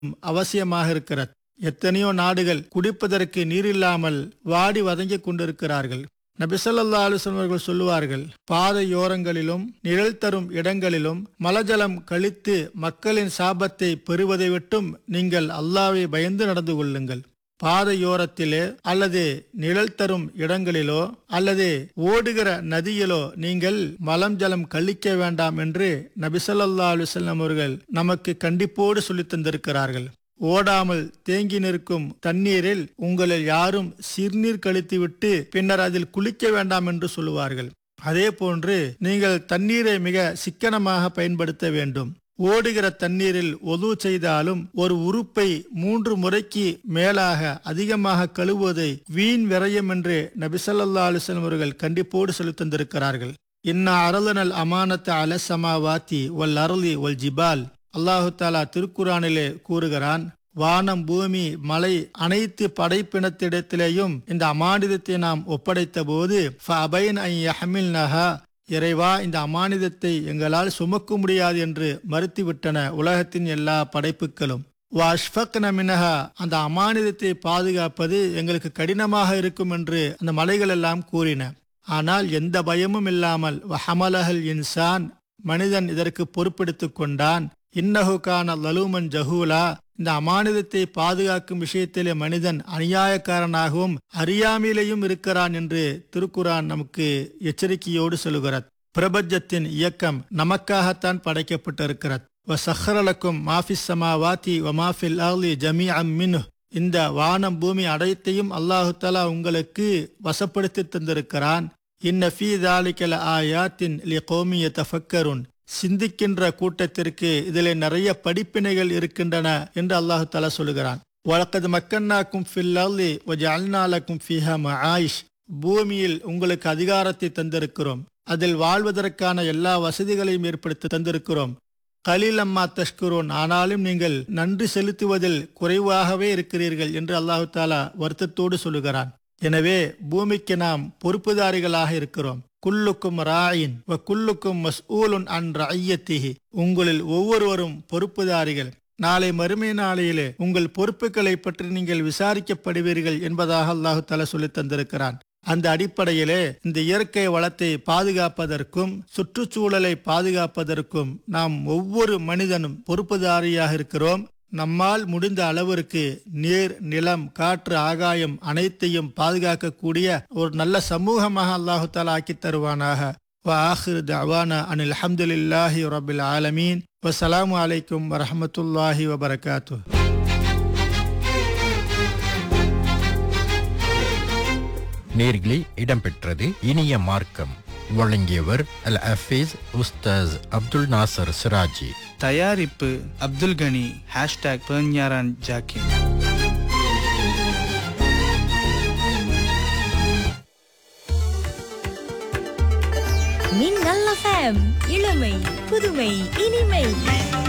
அவசியமாக இருக்கிறது எத்தனையோ நாடுகள் குடிப்பதற்கு நீர் இல்லாமல் வாடி வதங்கிக் கொண்டிருக்கிறார்கள் நபிசல்லா அலுவலம் அவர்கள் சொல்லுவார்கள் பாதையோரங்களிலும் நிழல் தரும் இடங்களிலும் மலஜலம் கழித்து மக்களின் சாபத்தை பெறுவதை விட்டும் நீங்கள் அல்லாவை பயந்து நடந்து கொள்ளுங்கள் பாதையோரத்திலே அல்லது நிழல் தரும் இடங்களிலோ அல்லது ஓடுகிற நதியிலோ நீங்கள் மலம் ஜலம் கழிக்க வேண்டாம் என்று நபிசல்லா அலுவலம் அவர்கள் நமக்கு கண்டிப்போடு சொல்லித் தந்திருக்கிறார்கள் ஓடாமல் தேங்கி நிற்கும் தண்ணீரில் உங்களில் யாரும் சிறுநீர் கழித்துவிட்டு பின்னர் அதில் குளிக்க வேண்டாம் என்று சொல்லுவார்கள் அதே போன்று நீங்கள் தண்ணீரை மிக சிக்கனமாக பயன்படுத்த வேண்டும் ஓடுகிற தண்ணீரில் ஒது செய்தாலும் ஒரு உறுப்பை மூன்று முறைக்கு மேலாக அதிகமாக கழுவுவதை வீண் விரயம் என்று நபிசல்லா அலுவலம் அவர்கள் கண்டிப்போடு சொல்லி தந்திருக்கிறார்கள் இன்னா அரலனல் அமானத்த அலசமாவாத்தி ஒல் அருளி ஒல் ஜிபால் அல்லாஹு தாலா திருக்குறானிலே கூறுகிறான் வானம் பூமி மலை அனைத்து படைப்பினத்திடத்திலேயும் இந்த அமானிதத்தை நாம் ஒப்படைத்த போது இறைவா இந்த அமானிதத்தை எங்களால் சுமக்க முடியாது என்று மறுத்துவிட்டன உலகத்தின் எல்லா படைப்புகளும் மினஹா அந்த அமானிதத்தை பாதுகாப்பது எங்களுக்கு கடினமாக இருக்கும் என்று அந்த மலைகள் எல்லாம் கூறின ஆனால் எந்த பயமும் இல்லாமல் ஹமலஹல் இன்சான் மனிதன் இதற்கு பொறுப்பெடுத்துக் கொண்டான் இன்னஹுகான லலூமன் ஜஹூலா இந்த அமானிதத்தை பாதுகாக்கும் விஷயத்திலே மனிதன் அநியாயக்காரனாகவும் அறியாமையிலேயும் இருக்கிறான் என்று திருக்குரான் நமக்கு எச்சரிக்கையோடு சொல்லுகிறது பிரபஞ்சத்தின் இயக்கம் நமக்காகத்தான் படைக்கப்பட்டிருக்கிறது சஹரலக்கும் மாஃபிஸ் சமாவாத்தி வமாஃபில் அலி ஜமி அம்மின் இந்த வானம் பூமி அடைத்தையும் அல்லாஹு தலா உங்களுக்கு வசப்படுத்தி தந்திருக்கிறான் இன்ன ஃபீ தாலிக்கல ஆயாத்தின் லி கோமிய தஃபக்கருன் சிந்திக்கின்ற கூட்டத்திற்கு இதில் நிறைய படிப்பினைகள் இருக்கின்றன என்று அல்லாஹு தலா சொல்லுகிறான் வழக்கது மக்கன்னாக்கும் ஃபில்லி அல்நாலக்கும் ஃபிஹா மஆயிஷ் பூமியில் உங்களுக்கு அதிகாரத்தை தந்திருக்கிறோம் அதில் வாழ்வதற்கான எல்லா வசதிகளையும் ஏற்படுத்தி தந்திருக்கிறோம் கலீலம்மா தஷ்குரோன் ஆனாலும் நீங்கள் நன்றி செலுத்துவதில் குறைவாகவே இருக்கிறீர்கள் என்று அல்லாஹு தாலா வருத்தத்தோடு சொல்லுகிறான் எனவே பூமிக்கு நாம் பொறுப்புதாரிகளாக இருக்கிறோம் குல்லுக்கும் ராயின் வ குல்லுக்கும் மஸ்ஊலுன் அன் ரஐயத்திஹி உங்களில் ஒவ்வொருவரும் பொறுப்புதாரிகள் நாளை மறுமை நாளையிலே உங்கள் பொறுப்புகளை பற்றி நீங்கள் விசாரிக்கப்படுவீர்கள் என்பதாக அல்லாஹு தலா சொல்லி தந்திருக்கிறான் அந்த அடிப்படையிலே இந்த இயற்கை வளத்தை பாதுகாப்பதற்கும் சுற்றுச்சூழலை பாதுகாப்பதற்கும் நாம் ஒவ்வொரு மனிதனும் பொறுப்புதாரியாக இருக்கிறோம் நம்மால் முடிந்த அளவிற்கு நீர் நிலம் காற்று ஆகாயம் அனைத்தையும் பாதுகாக்கக்கூடிய ஒரு நல்ல சமூகமாக அல்லாஹு தாலா ஆக்கி தருவானாக وآخر دعوانا أن الحمد لله رب العالمين والسلام عليكم ورحمة الله وبركاته நேர்களே இடம்பெற்றது இனிய மார்க்கம் வழங்கியவர் அல் அஃபீஸ் உஸ்தாஸ் அப்துல் நாசர் சிராஜி தயாரிப்பு அப்துல் கனி ஹேஷ்டாக் பெர்ஞாரான் ஜாக்கின் மின்னல் எஃப்எம் இளமை புதுமை இனிமை